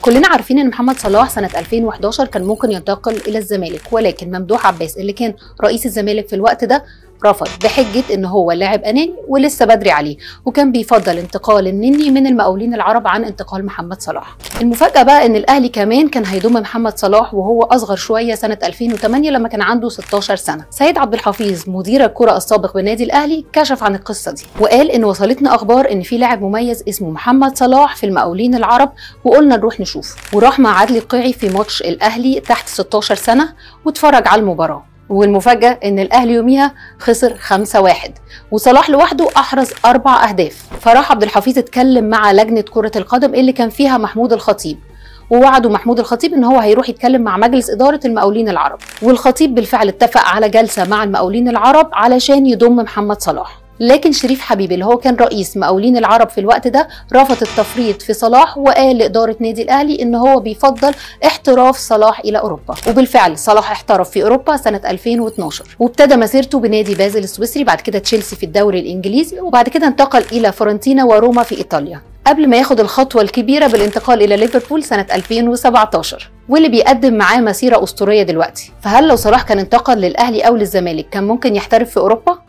كلنا عارفين ان محمد صلاح سنه 2011 كان ممكن ينتقل الى الزمالك ولكن ممدوح عباس اللي كان رئيس الزمالك في الوقت ده رفض بحجة ان هو لاعب اناني ولسه بدري عليه وكان بيفضل انتقال النني من المقاولين العرب عن انتقال محمد صلاح المفاجأة بقى ان الاهلي كمان كان هيضم محمد صلاح وهو اصغر شوية سنة 2008 لما كان عنده 16 سنة سيد عبد الحفيظ مدير الكرة السابق بنادي الاهلي كشف عن القصة دي وقال ان وصلتنا اخبار ان في لاعب مميز اسمه محمد صلاح في المقاولين العرب وقلنا نروح نشوف وراح مع عدلي القيعي في ماتش الاهلي تحت 16 سنة واتفرج على المباراة والمفاجأة إن الأهلي يوميها خسر 5-1 وصلاح لوحده أحرز أربع أهداف فراح عبد الحفيظ اتكلم مع لجنة كرة القدم اللي كان فيها محمود الخطيب ووعدوا محمود الخطيب ان هو هيروح يتكلم مع مجلس اداره المقاولين العرب والخطيب بالفعل اتفق على جلسه مع المقاولين العرب علشان يضم محمد صلاح لكن شريف حبيبي اللي هو كان رئيس مقاولين العرب في الوقت ده رفض التفريط في صلاح وقال لإدارة نادي الأهلي إن هو بيفضل احتراف صلاح إلى أوروبا وبالفعل صلاح احترف في أوروبا سنة 2012 وابتدى مسيرته بنادي بازل السويسري بعد كده تشيلسي في الدوري الإنجليزي وبعد كده انتقل إلى فورنتينا وروما في إيطاليا قبل ما ياخد الخطوة الكبيرة بالانتقال إلى ليفربول سنة 2017 واللي بيقدم معاه مسيرة أسطورية دلوقتي فهل لو صلاح كان انتقل للأهلي أو للزمالك كان ممكن يحترف في أوروبا؟